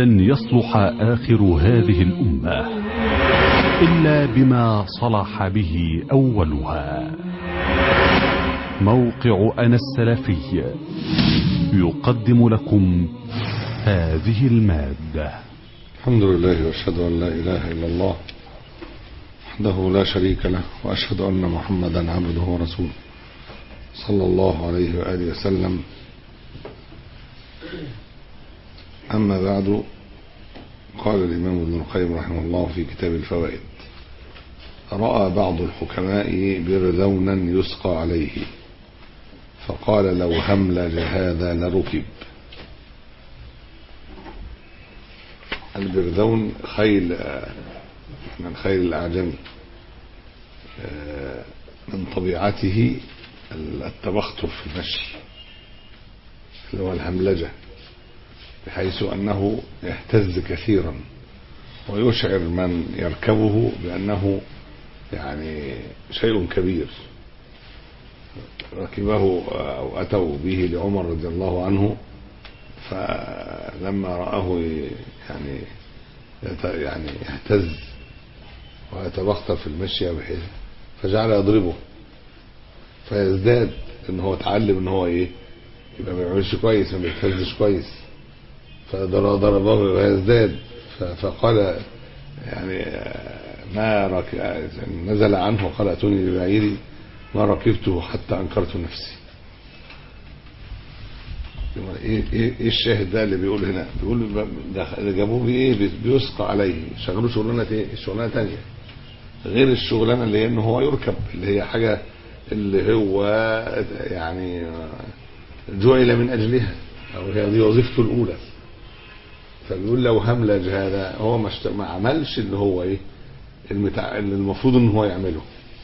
لن يصلح آخر هذه الأمة إلا بما صلح به أولها موقع أنا السلفي يقدم لكم هذه المادة الحمد لله واشهد ان لا اله الا الله وحده لا شريك له واشهد ان محمدا عبده ورسوله صلى الله عليه واله وسلم اما بعد قال الامام ابن القيم رحمه الله في كتاب الفوائد راى بعض الحكماء برذونا يسقى عليه فقال لو هملج هذا لركب البرذون خيل من خيل الأعجمي من طبيعته التبختر في المشي اللي هو الهملجة بحيث أنه يهتز كثيرا ويشعر من يركبه بأنه يعني شيء كبير ركبه أو أتوا به لعمر رضي الله عنه فلما رآه يعني يعني يهتز ويتبختر في المشي بحيث فجعل يضربه فيزداد ان هو اتعلم ان هو ايه يبقى ما بيعملش كويس ما بيتهزش كويس فضربه ويزداد فقال يعني ما رك... نزل عنه وقال اتوني ببعيري ما ركبته حتى انكرت نفسي ايه ايه ايه الشاهد ده اللي بيقول هنا بيقول ده جابوه بايه بيسقى عليه شغلوه شغلانه ايه شغلانه ثانيه غير الشغلانه اللي هي ان هو يركب اللي هي حاجه اللي هو يعني جعل من اجلها او هي دي وظيفته الاولى فبيقول لو هملج هذا هو ما, ما عملش اللي هو ايه المتع... اللي المفروض ان هو يعمله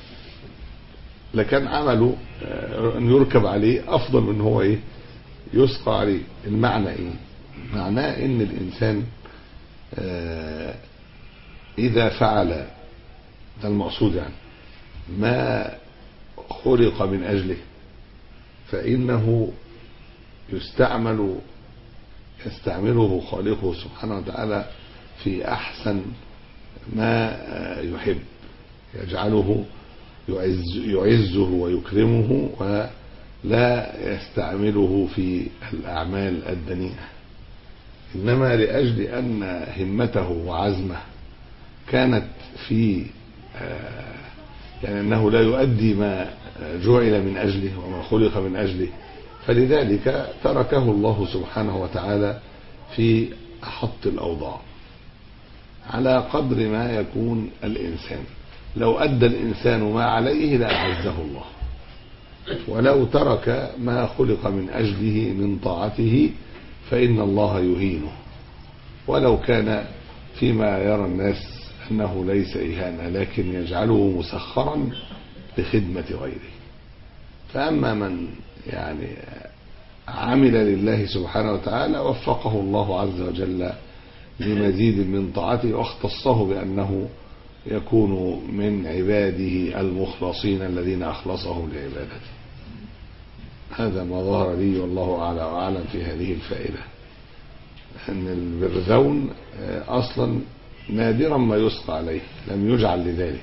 لكن عمله ان يركب عليه افضل من هو ايه يسقى عليه المعنى ايه معناه ان الانسان آه اذا فعل ده المقصود يعني ما خلق من اجله فانه يستعمل يستعمله خالقه سبحانه وتعالى في احسن ما يحب يجعله يعز يعزه ويكرمه و لا يستعمله في الأعمال الدنيئة إنما لأجل أن همته وعزمه كانت في يعني أنه لا يؤدي ما جعل من أجله وما خلق من أجله فلذلك تركه الله سبحانه وتعالى في أحط الأوضاع على قدر ما يكون الإنسان لو أدى الإنسان ما عليه لأعزه الله ولو ترك ما خلق من أجله من طاعته فإن الله يهينه ولو كان فيما يرى الناس أنه ليس إهانة لكن يجعله مسخرا لخدمة غيره فأما من يعني عمل لله سبحانه وتعالى وفقه الله عز وجل لمزيد من طاعته واختصه بأنه يكون من عباده المخلصين الذين أخلصهم لعبادته هذا ما ظهر لي والله أعلى وأعلم في هذه الفائدة أن البرذون أصلا نادرا ما يسقى عليه لم يجعل لذلك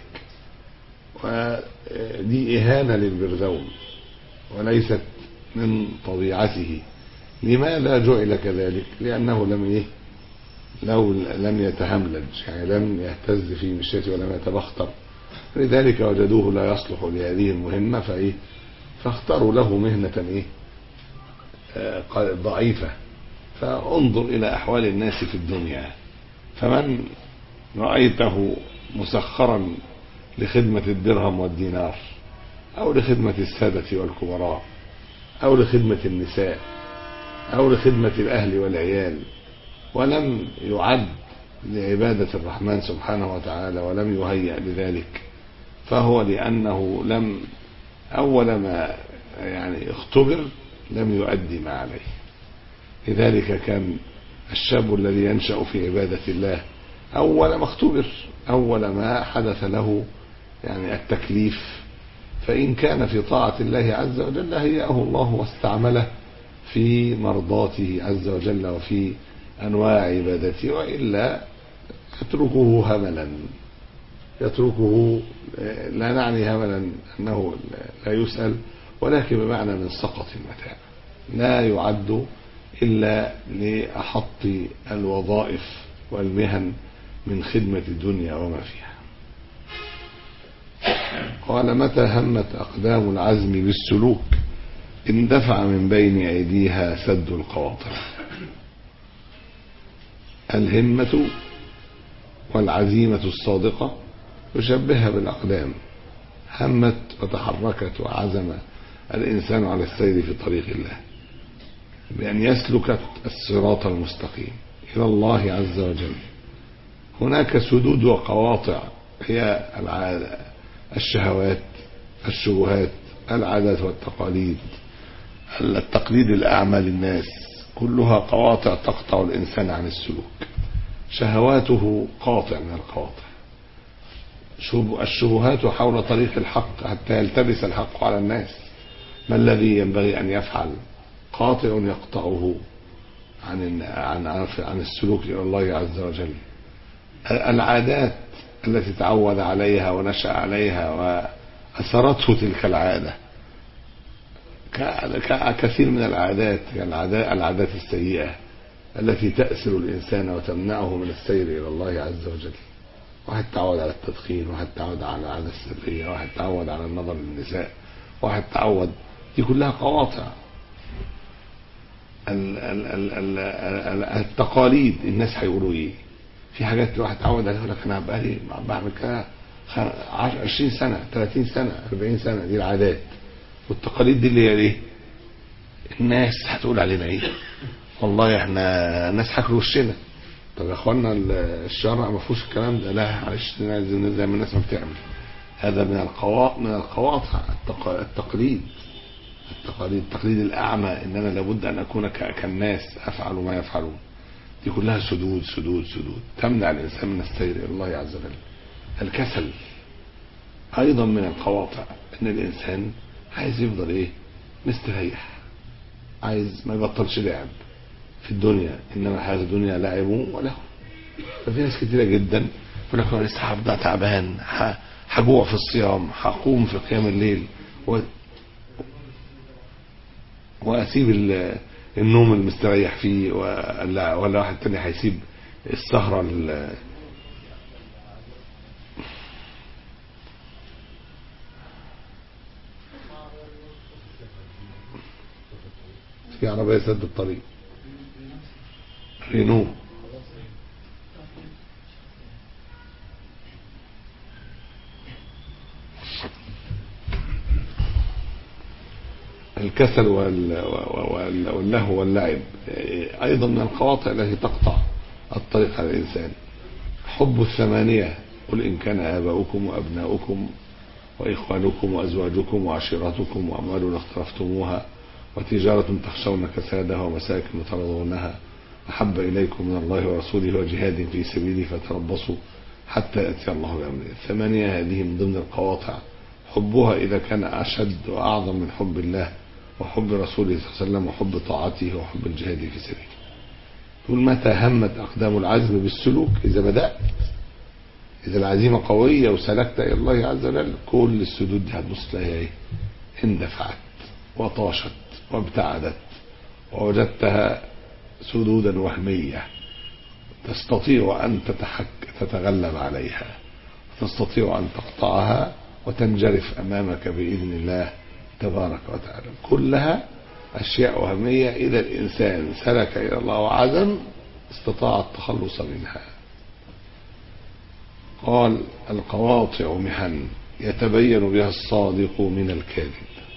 ودي إهانة للبرذون وليست من طبيعته لماذا جعل كذلك لأنه لم إيه لو لم يتهملج يعني لم يهتز في مشيته ولم يتبختر لذلك وجدوه لا يصلح لهذه المهمة فإيه فاختاروا له مهنة إيه آه ضعيفة فانظر إلى أحوال الناس في الدنيا فمن رأيته مسخرا لخدمة الدرهم والدينار أو لخدمة السادة والكبراء أو لخدمة النساء أو لخدمة الأهل والعيال ولم يعد لعبادة الرحمن سبحانه وتعالى ولم يهيأ لذلك فهو لأنه لم أول ما يعني اختبر لم يؤدي ما عليه لذلك كان الشاب الذي ينشأ في عبادة الله أول ما اختبر أول ما حدث له يعني التكليف فإن كان في طاعة الله عز وجل هيأه الله واستعمله في مرضاته عز وجل وفي أنواع عبادته وإلا يتركه هملا يتركه لا نعني هملا أنه لا يسأل ولكن بمعنى من سقط المتاع لا يعد إلا لأحط الوظائف والمهن من خدمة الدنيا وما فيها قال متى همت أقدام العزم بالسلوك اندفع من بين أيديها سد القواطع الهمة والعزيمة الصادقة يشبهها بالأقدام همت وتحركت وعزم الإنسان على السير في طريق الله بأن يسلك الصراط المستقيم إلى الله عز وجل هناك سدود وقواطع هي العادة الشهوات الشبهات العادات والتقاليد التقليد الأعمى للناس كلها قواطع تقطع الإنسان عن السلوك شهواته قاطع من القواطع الشبهات حول طريق الحق حتى يلتبس الحق على الناس ما الذي ينبغي أن يفعل قاطع يقطعه عن عن عن السلوك إلى الله عز وجل العادات التي تعود عليها ونشأ عليها وأثرته تلك العادة كثير من العادات العادات, العادات السيئة التي تأسر الإنسان وتمنعه من السير إلى الله عز وجل واحد تعود على التدخين واحد تعود على العادة السرية واحد تعود على النظر للنساء واحد تعود دي كلها قواطع التقاليد الناس هيقولوا ايه في حاجات الواحد اتعود عليها يقول لك انا بقالي بعمل كده 20 سنه 30 سنه 40 سنه دي العادات والتقاليد دي اللي هي ايه الناس هتقول علينا ايه والله احنا الناس هاكلوا وشنا طب يا اخوانا الشرع ما فيهوش الكلام ده لا معلش لازم زي ما الناس ما بتعمل هذا من القواطع من القواطع التقليد التقاليد التقليد الأعمى إن أنا لابد أن أكون كالناس أفعل ما يفعلون دي كلها سدود سدود سدود تمنع الإنسان من السير إلى الله عز وجل الكسل أيضا من القواطع إن الإنسان عايز يفضل إيه مستريح عايز ما يبطلش لعب في الدنيا إنما الحياة الدنيا لعب وله ففي ناس كتيرة جدا يقول لك أنا لسه هبدأ تعبان هجوع في الصيام هقوم في قيام الليل و... واسيب النوم المستريح فيه ولا, ولا واحد تاني هيسيب السهرة في عربية سد الطريق رينو الكسل واللهو واللعب أيضا من القواطع التي تقطع الطريق على الإنسان حب الثمانية قل إن كان آباؤكم وأبناؤكم وإخوانكم وأزواجكم وعشيرتكم وأموال اقترفتموها وتجارة تخشون كسادها ومساكن ترضونها أحب إليكم من الله ورسوله وجهاد في سبيله فتربصوا حتى يأتي الله بأمره الثمانية هذه من ضمن القواطع حبها إذا كان أشد وأعظم من حب الله وحب رسوله صلى الله عليه وسلم وحب طاعته وحب الجهاد في سبيله يقول متى همت أقدام العزم بالسلوك إذا بدأت إذا العزيمة قوية وسلكت إلى الله عز وجل كل السدود دي هتبص تلاقيها إيه اندفعت وطاشت وابتعدت ووجدتها سدودا وهمية تستطيع أن تتحك تتغلب عليها تستطيع أن تقطعها وتنجرف أمامك بإذن الله تبارك وتعالى كلها أشياء وهمية إذا الإنسان سلك إلى الله وعزم استطاع التخلص منها قال القواطع محن يتبين بها الصادق من الكاذب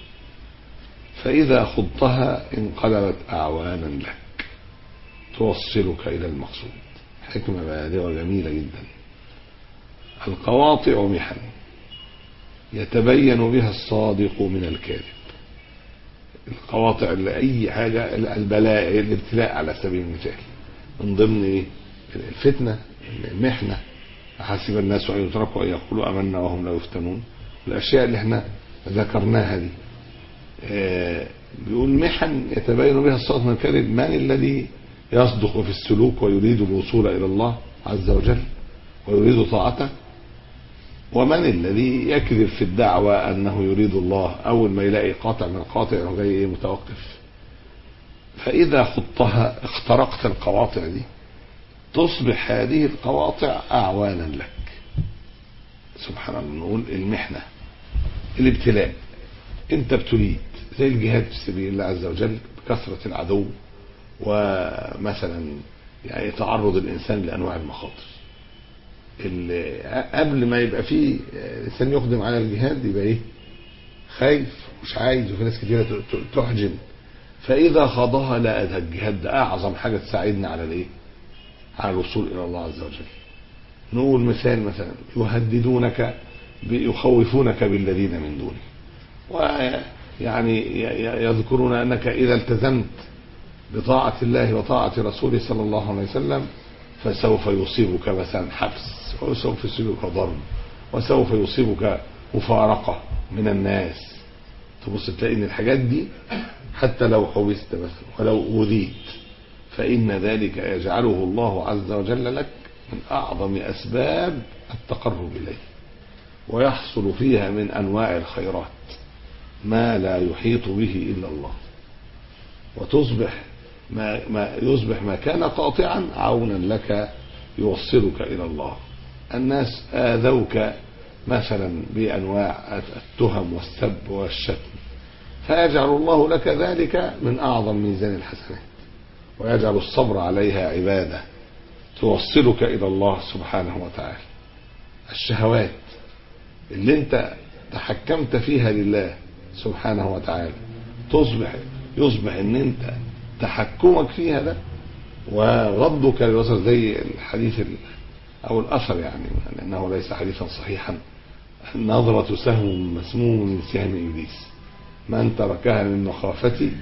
فإذا خضتها انقلبت أعوانا لك توصلك إلى المقصود حكمة بالغة جميلة جدا القواطع محن يتبين بها الصادق من الكاذب القواطع لأي حاجة البلاء الابتلاء على سبيل المثال من ضمن الفتنة المحنة حسب الناس أن يتركوا أن يقولوا أمنا وهم لا يفتنون الأشياء اللي احنا ذكرناها دي آه بيقول محن يتبين بها الصادق من الكاذب من الذي يصدق في السلوك ويريد الوصول إلى الله عز وجل ويريد طاعته ومن الذي يكذب في الدعوة أنه يريد الله أول ما يلاقي قاطع من قاطع أنه جاي إيه متوقف فإذا خضتها اخترقت القواطع دي تصبح هذه القواطع أعوانا لك سبحان الله نقول المحنة الابتلاء انت ابتليت زي الجهاد في سبيل الله عز وجل بكثرة العدو ومثلا يعني تعرض الإنسان لأنواع المخاطر اللي قبل ما يبقى فيه الإنسان يقدم على الجهاد يبقى إيه خايف مش عايز وفي ناس كتيرة تحجم فإذا خاضها لا ده الجهاد ده أعظم حاجة تساعدنا على الإيه على الوصول إلى الله عز وجل نقول مثال مثلا يهددونك يخوفونك بالذين من دونه ويعني يذكرون أنك إذا التزمت بطاعة الله وطاعة رسوله صلى الله عليه وسلم فسوف يصيبك مثلا حبس وسوف يصيبك ضرب وسوف يصيبك مفارقة من الناس تبص تلاقي ان الحاجات دي حتى لو حبست مثلا ولو أوذيت فإن ذلك يجعله الله عز وجل لك من أعظم أسباب التقرب إليه ويحصل فيها من أنواع الخيرات ما لا يحيط به إلا الله وتصبح ما, ما يصبح ما كان قاطعا عونا لك يوصلك إلى الله الناس آذوك مثلا بأنواع التهم والسب والشتم فيجعل الله لك ذلك من أعظم ميزان الحسنات ويجعل الصبر عليها عبادة توصلك إلى الله سبحانه وتعالى الشهوات اللي انت تحكمت فيها لله سبحانه وتعالى تصبح يصبح ان انت تحكمك فيها ده وغضك للبصر زي الحديث او الاثر يعني لانه ليس حديثا صحيحا نظرة سهم مسموم من سهم ابليس من تركها من مخافتي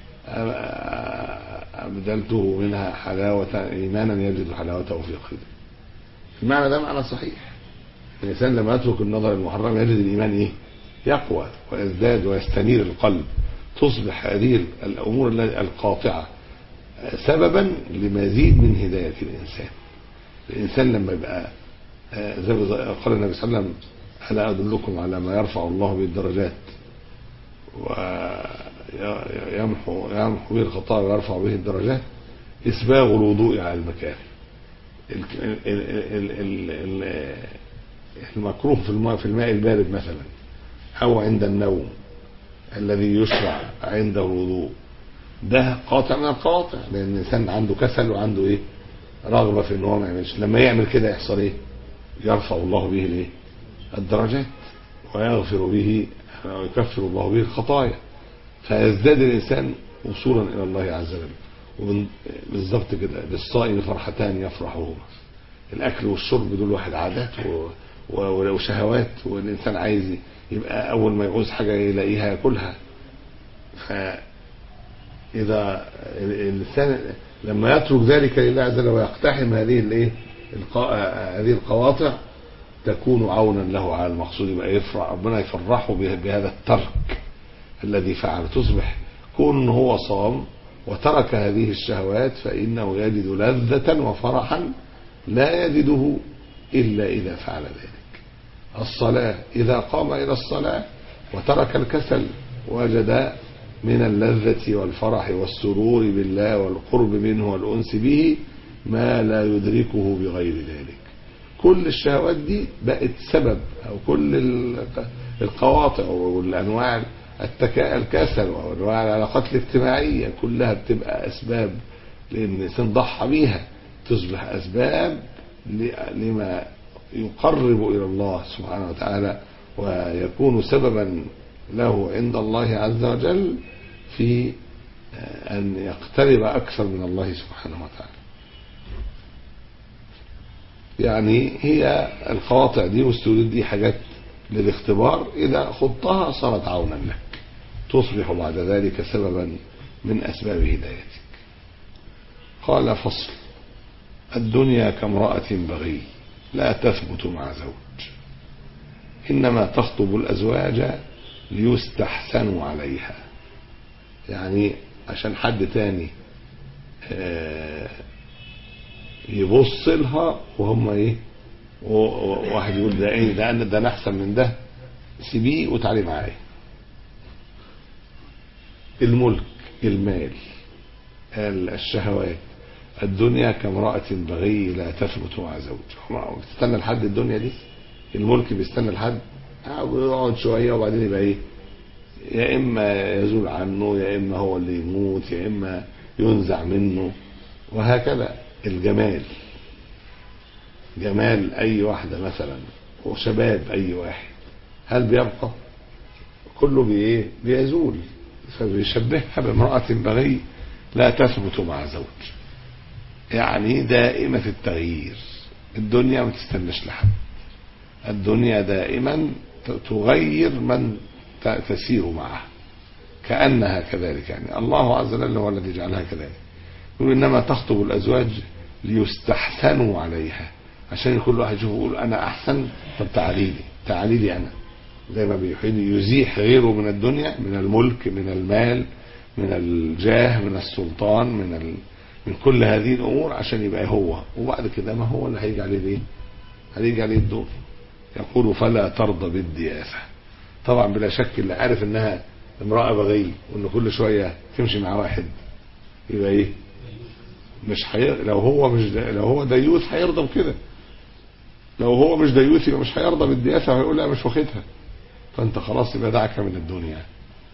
أبدلته منها حلاوة إيمانا يجد حلاوته في قلبه المعنى ده معنى صحيح الإنسان لما يترك النظر المحرم يجد الإيمان إيه يقوى ويزداد ويستنير القلب تصبح هذه الأمور القاطعة سببا لمزيد من هداية الإنسان الإنسان لما يبقى زي ما قال النبي صلى الله عليه وسلم ألا أدلكم على ما يرفع الله به الدرجات ويمحو يمحو به الخطايا ويرفع به الدرجات إسباغ الوضوء على المكاره المكروه في الماء في الماء البارد مثلا أو عند النوم الذي يشرع عنده الوضوء ده قاطع من القواطع لأن الإنسان عنده كسل وعنده إيه رغبة في إن هو ما يعملش لما يعمل كده يحصل إيه يرفع الله به الإيه الدرجات ويغفر به ويكفر الله به الخطايا فيزداد الإنسان وصولا إلى الله عز وجل بالظبط كده للصائم فرحتان يفرحهما الأكل والشرب دول واحد عادات وشهوات والإنسان عايز يبقى أول ما يعوز حاجة يلاقيها ياكلها فإذا الإنسان لما يترك ذلك لله عز وجل ويقتحم هذه الايه هذه القواطع تكون عونا له على المقصود يبقى يفرح ربنا يفرحه بهذا الترك الذي فعل تصبح كون هو صام وترك هذه الشهوات فإنه يجد لذة وفرحا لا يجده إلا إذا فعل ذلك الصلاة إذا قام إلى الصلاة وترك الكسل وجد من اللذة والفرح والسرور بالله والقرب منه والأنس به ما لا يدركه بغير ذلك كل الشهوات دي بقت سبب أو كل القواطع والأنواع التكا... الكسل وانواع العلاقات الاجتماعيه كلها بتبقى اسباب لان الانسان ضحى بيها تصبح اسباب ل... لما يقرب الى الله سبحانه وتعالى ويكون سببا له عند الله عز وجل في ان يقترب اكثر من الله سبحانه وتعالى يعني هي القواطع دي والسدود دي حاجات للاختبار إذا خضتها صارت عونا لك تصبح بعد ذلك سببا من أسباب هدايتك قال فصل الدنيا كامرأة بغي لا تثبت مع زوج إنما تخطب الأزواج ليستحسنوا عليها يعني عشان حد تاني آه، يبص لها وهم ايه و- و- واحد يقول ده ايه ده انا ده انا احسن من ده سيبيه وتعالي معايا الملك المال ال- الشهوات الدنيا كامرأة بغي لا تثبت مع زوج امرأة بتستنى لحد الدنيا دي الملك بيستنى لحد يقعد شوية وبعدين يبقى ايه يا اما يزول عنه يا اما هو اللي يموت يا اما ينزع منه وهكذا الجمال جمال اي واحدة مثلا وشباب اي واحد هل بيبقى كله بايه بيزول فبيشبهها بامرأة بغي لا تثبت مع زوج يعني دائمة التغيير الدنيا ما تستناش لحد الدنيا دائما ت- تغير من ت- تسير معه كأنها كذلك يعني الله عز وجل هو الذي جعلها كذلك يقول إنما تخطب الأزواج ليستحسنوا عليها عشان كل واحد يشوف يقول أنا أحسن طب تعالي لي تعالي لي أنا زي ما بيحيل يزيح غيره من الدنيا من الملك من المال من الجاه من السلطان من ال... من كل هذه الأمور عشان يبقى هو وبعد كده ما هو اللي هيجي عليه الايه؟ هيجي عليه الدور يقول فلا ترضى بالدياسة طبعا بلا شك اللي عارف انها امرأة بغي وان كل شوية تمشي مع واحد يبقى ايه مش حي... لو هو مش د... لو هو ديوث هيرضى بكده لو هو مش ديوث يبقى مش هيرضى بالدياسة وهيقول لا مش واخدها فانت خلاص يبقى دعك من الدنيا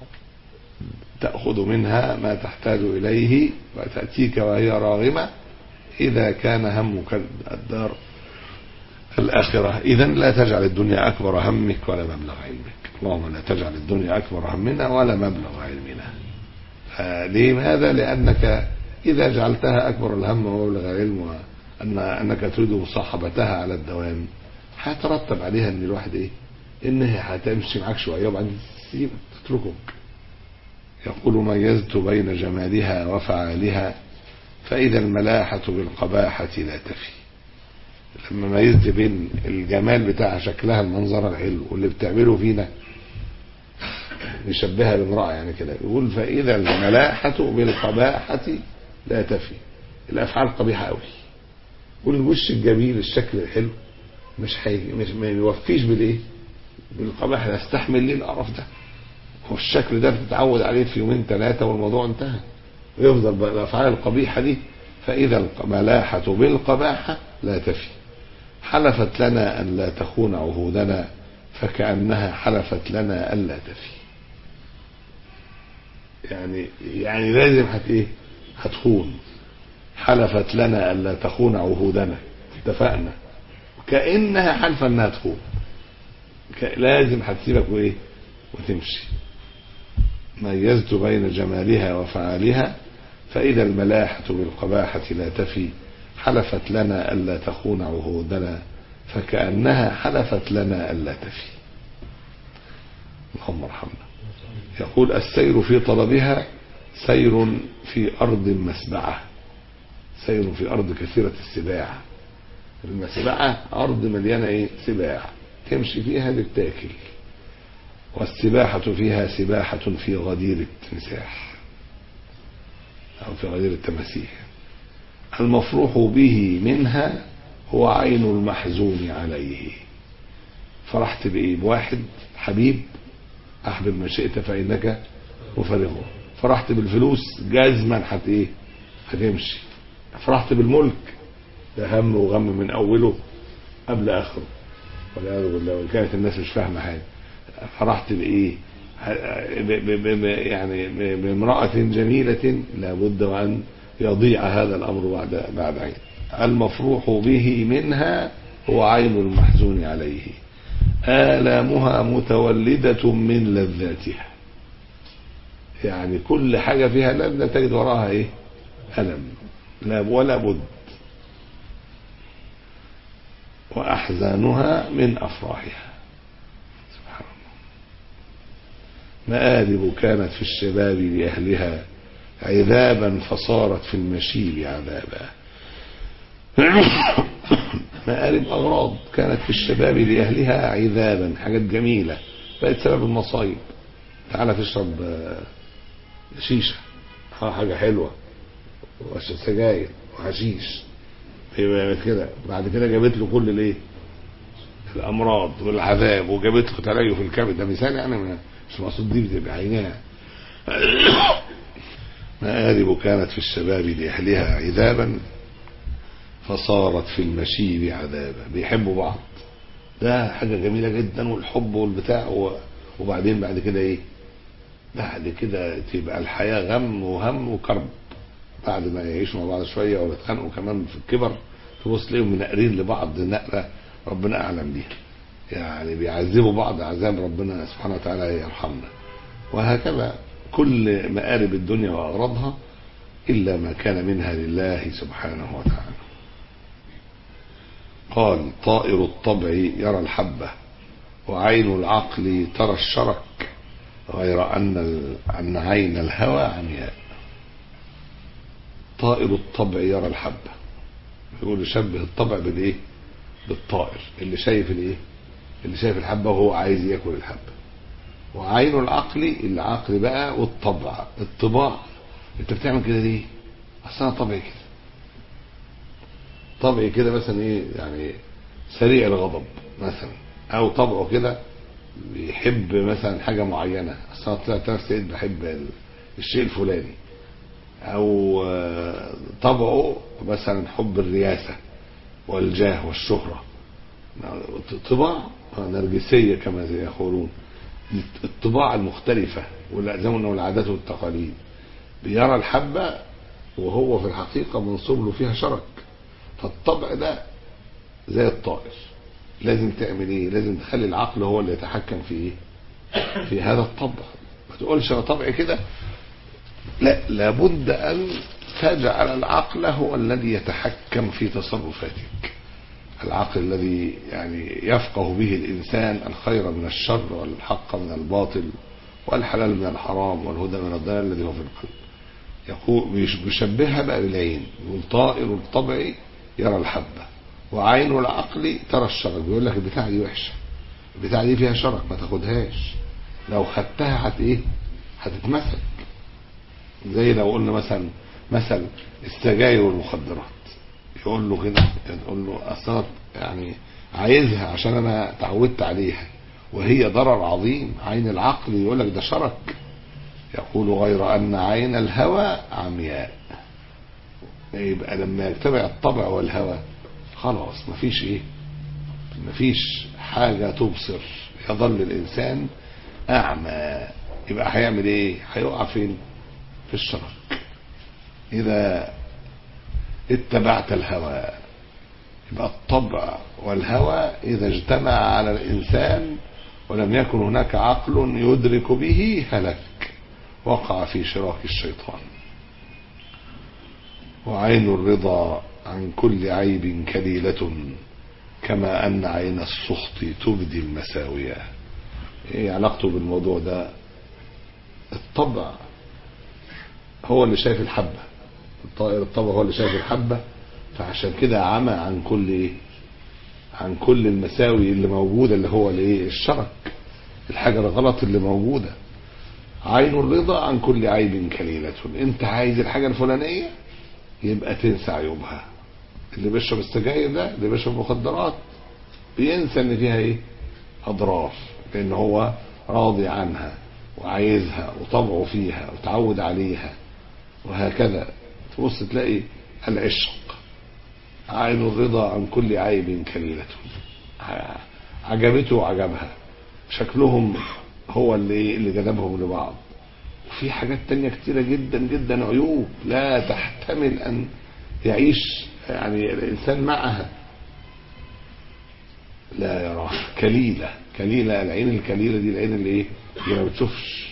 تأخذ منها ما تحتاج إليه وتأتيك وهي راغمة إذا كان همك الدار الآخرة إذا لا تجعل الدنيا أكبر همك ولا مبلغ علمك اللهم لا تجعل الدنيا أكبر همنا ولا مبلغ علمنا ليه هذا لأنك إذا جعلتها أكبر الهم ومبلغ العلم وأن أنك تريد مصاحبتها على الدوام هيترتب عليها أن الواحد إيه إنها هتمشي معاك شوية وبعدين تسيبك تتركك يقول ميزت بين جمالها وفعالها فإذا الملاحة بالقباحة لا تفي لما ميزت بين الجمال بتاع شكلها المنظر الحلو واللي بتعمله فينا نشبهها بامرأة يعني كده يقول فإذا الملاحة بالقباحة لا تفي الأفعال قبيحة قوي والوش الجميل الشكل الحلو مش حي... مش ما يوفيش بالايه بالقباحة يستحمل ليه القرف ده والشكل ده بتتعود عليه في يومين ثلاثة والموضوع انتهى ويفضل بالأفعال القبيحة دي فإذا الملاحة بالقباحة لا تفي حلفت لنا أن لا تخون عهودنا فكأنها حلفت لنا ألا تفي يعني يعني لازم هت ايه هتخون حلفت لنا ألا تخون عهودنا اتفقنا كأنها حلفة انها تخون لازم هتسيبك وايه وتمشي ميزت بين جمالها وفعالها فإذا الملاحة بالقباحة لا تفي حلفت لنا ألا تخون عهودنا فكأنها حلفت لنا ألا تفي اللهم ارحمنا يقول السير في طلبها سير في أرض مسبعة سير في أرض كثيرة السباع المسبعة أرض مليانة إيه سباع تمشي فيها للتاكل والسباحة فيها سباحة في غدير التمساح أو في غدير التماسيح المفروح به منها هو عين المحزون عليه فرحت بإيه بواحد حبيب أحبب ما شئت فإنك مفرغه فرحت بالفلوس جازما حت إيه هتمشي فرحت بالملك ده هم وغم من أوله قبل آخره والعياذ بالله وإن كانت الناس مش فاهمة حاجة فرحت بإيه ب ب ب يعني بامرأة جميلة لابد وأن يضيع هذا الأمر بعد بعد عين المفروح به منها هو عين المحزون عليه آلامها متولدة من لذاتها يعني كل حاجة فيها لذة تجد وراها ايه ألم لا ولا بد وأحزانها من أفراحها سبحان الله مآلب كانت في الشباب لأهلها عذابا فصارت في المشيب عذابا مآلب أغراض كانت في الشباب لأهلها عذابا حاجات جميلة بقت سبب المصايب تعالى تشرب شيشة حاجة حلوة وسجاير وحشيش يبقى كده بعد كده جابت له كل الايه الامراض والعذاب وجابت له تليف الكبد ده مثال يعني ما- مش مقصود دي بتبقى عينيها مآرب كانت في الشباب لأهلها عذابا فصارت في المشيب عذابا بيحبوا بعض ده حاجة جميلة جدا والحب والبتاع و- وبعدين بعد كده ايه بعد كده تبقى الحياة غم وهم وكرب بعد ما يعيشوا مع بعض شوية ويتخانقوا كمان في الكبر تبص تلاقيهم منقرين لبعض نقرة ربنا أعلم بيها يعني بيعذبوا بعض عذاب ربنا سبحانه وتعالى يرحمنا وهكذا كل مآرب الدنيا وأغراضها إلا ما كان منها لله سبحانه وتعالى قال طائر الطبع يرى الحبة وعين العقل ترى الشرك غير أن ال- أن عين الهوى عمياء طائر الطبع يرى الحبة يقول يشبه الطبع بالايه بالطائر اللي شايف الايه اللي شايف الحبة وهو عايز ياكل الحبة وعين العقل العقل بقى والطبع الطباع انت بتعمل كده ليه اصل انا طبعي كده طبعي كده مثلا ايه يعني سريع الغضب مثلا او طبعه كده بيحب مثلا حاجه معينه اصل انا طلعت نفسي بحب ال- الشيء الفلاني او آه، طبعه مثلا حب الرياسه والجاه والشهره طباع نرجسيه كما زي يقولون الطباع المختلفه والأزمنة والعادات والتقاليد بيرى الحبه وهو في الحقيقه منصوب له فيها شرك فالطبع ده زي الطائر لازم تعمل ايه لازم تخلي العقل هو اللي يتحكم في ايه في هذا الطبع ما تقولش انا طبعي كده لا لابد ان تجعل العقل هو الذي يتحكم في تصرفاتك العقل الذي يعني يفقه به الانسان الخير من الشر والحق من الباطل والحلال من الحرام والهدى من الضلال الذي هو في القلب يقول بيش- بيشبهها بقى بالعين يقول طائر الطبع يرى الحبه وعين العقل ترى الشرك بيقول لك البتاعه دي وحشه البتاعه دي فيها شرك ما تاخدهاش لو خدتها هت ايه هتتمسك زي لو قلنا مثلا مثل السجاير والمخدرات يقول له كده يقول له اصلا يعني عايزها عشان انا اتعودت عليها وهي ضرر عظيم عين العقل يقول لك ده شرك يقول غير ان عين الهوى عمياء يبقى لما يتبع الطبع والهوى خلاص مفيش ايه مفيش حاجة تبصر يظل الانسان اعمى يبقى هيعمل ايه هيقع فين في الشرك اذا اتبعت الهوى يبقى الطبع والهوى اذا اجتمع على الانسان ولم يكن هناك عقل يدرك به هلك وقع في شراك الشيطان وعين الرضا عن كل عيب كليلة كما أن عين السخط تبدي المساوية ايه علاقته بالموضوع ده الطبع هو اللي شايف الحبة الطائر الطبع هو اللي شايف الحبة فعشان كده عمى عن كل ايه عن كل المساوي اللي موجودة اللي هو الايه الشرك الحاجة الغلط اللي موجودة عين الرضا عن كل عيب كليلة انت عايز الحاجة الفلانية يبقى تنسى عيوبها اللي بيشرب السجاير ده اللي بيشرب مخدرات بينسى ان فيها ايه اضرار لان هو راضي عنها وعايزها وطبعه فيها وتعود عليها وهكذا تبص تلاقي العشق عين الرضا عن كل عيب كليلة عجبته وعجبها شكلهم هو اللي اللي جذبهم لبعض وفي حاجات تانية كتيرة جدا جدا عيوب لا تحتمل أن يعيش يعني الإنسان معها لا يراها كليلة كليلة العين الكليلة دي العين اللي ايه اللي ما بتشوفش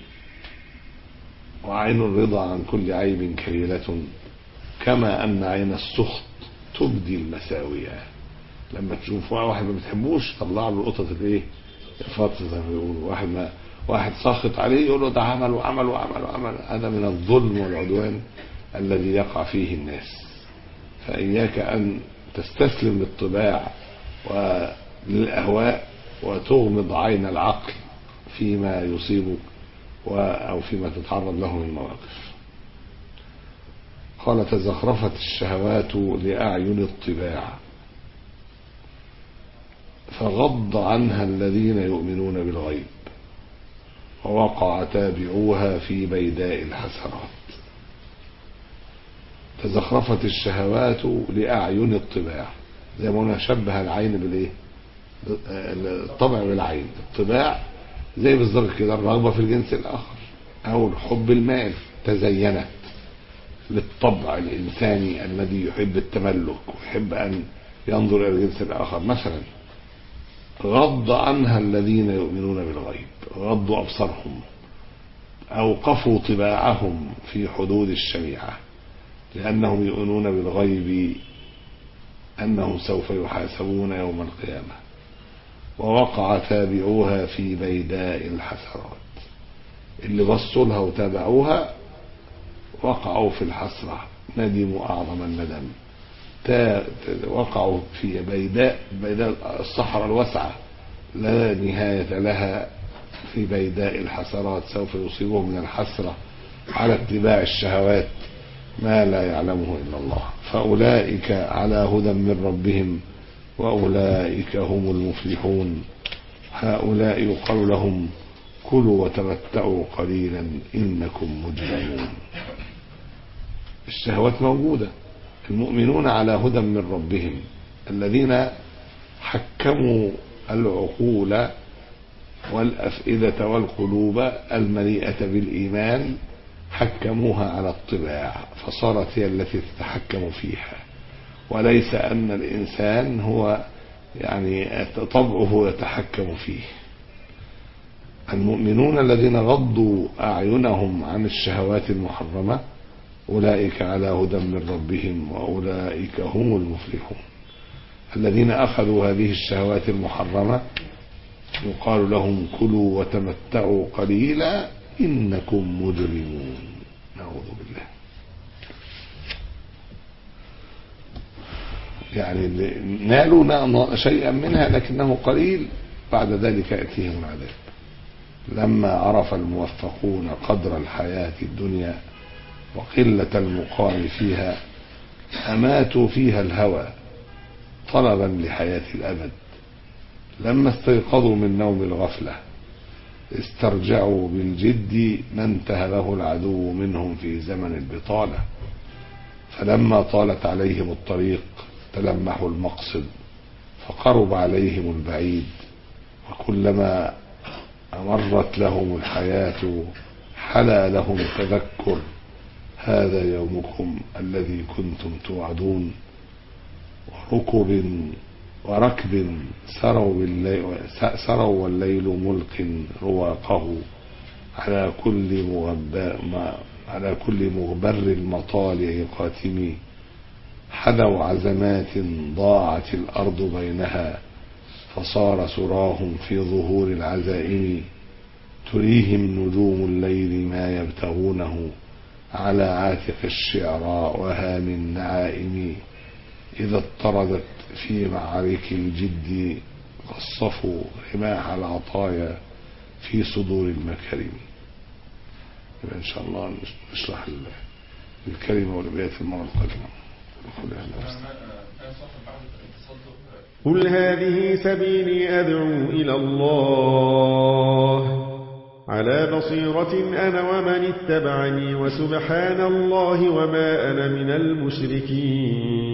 وعين الرضا عن كل عيب كليلة كما أن عين السخط تبدي المساوية لما تشوف واحد ما بتحبوش طلع له القطط الايه الفطس زي ما بيقولوا واحد ما واحد ساخط عليه يقول له ده عمل وعمل وعمل وعمل هذا من الظلم والعدوان الذي يقع فيه الناس فإياك أن تستسلم للطباع وللأهواء وتغمض عين العقل فيما يصيبك أو فيما تتعرض له من مواقف قال تزخرفت الشهوات لأعين الطباع فغض عنها الذين يؤمنون بالغيب ووقع تابعوها في بيداء الحسرات تزخرفت الشهوات لأعين الطباع زي ما قلنا شبه العين بالايه الطبع بالعين الطباع زي بالظبط كده الرغبة في الجنس الآخر أو الحب المائل تزينت للطبع الإنساني الذي يحب التملك ويحب أن ينظر إلى الجنس الآخر مثلا غض عنها الذين يؤمنون بالغيب غضوا أبصارهم أوقفوا طباعهم في حدود الشريعة لأنهم يؤمنون بالغيب أنهم سوف يحاسبون يوم القيامة ووقع تابعوها في بيداء الحسرات اللي بصوا لها وتابعوها وقعوا في الحسرة ندموا أعظم الندم وقعوا في بيداء بيداء الصحراء الواسعة لا نهاية لها في بيداء الحسرات سوف يصيبهم من الحسرة على اتباع الشهوات ما لا يعلمه إلا الله فأولئك على هدى من ربهم وأولئك هم المفلحون هؤلاء يقال لهم كلوا وتمتعوا قليلا إنكم مجرمون الشهوات موجودة المؤمنون على هدى من ربهم الذين حكموا العقول والأفئدة والقلوب المليئة بالإيمان حكموها على الطباع فصارت هي التي تتحكم فيها وليس أن الإنسان هو يعني طبعه يتحكم فيه المؤمنون الذين غضوا أعينهم عن الشهوات المحرمة أولئك على هدى من ربهم وأولئك هم المفلحون الذين أخذوا هذه الشهوات المحرمة يقال لهم كلوا وتمتعوا قليلا إنكم مجرمون نعوذ بالله يعني نالوا شيئا منها لكنه قليل بعد ذلك يأتيهم العذاب لما عرف الموفقون قدر الحياة الدنيا وقلة المقام فيها أماتوا فيها الهوى طلبا لحياة الأبد لما استيقظوا من نوم الغفلة استرجعوا بالجد ما انتهى له العدو منهم في زمن البطالة فلما طالت عليهم الطريق تلمحوا المقصد فقرب عليهم البعيد وكلما أمرت لهم الحياة حلا لهم تذكر هذا يومكم الذي كنتم توعدون وركب وركب سروا, بالليل سروا والليل ملق رواقه على كل مغبر على كل مغبر المطالع قاتم حذوا عزمات ضاعت الأرض بينها فصار سراهم في ظهور العزائم تريهم نجوم الليل ما يبتغونه على عاتق الشعراء وهام النعائم إذا اضطردت في معارك الجد قصفوا رماح العطايا في صدور المكارم إن شاء الله نشرح الكلمة والبيات المرة القادمة قل هذه سبيلي أدعو إلى الله على بصيرة أنا ومن اتبعني وسبحان الله وما أنا من المشركين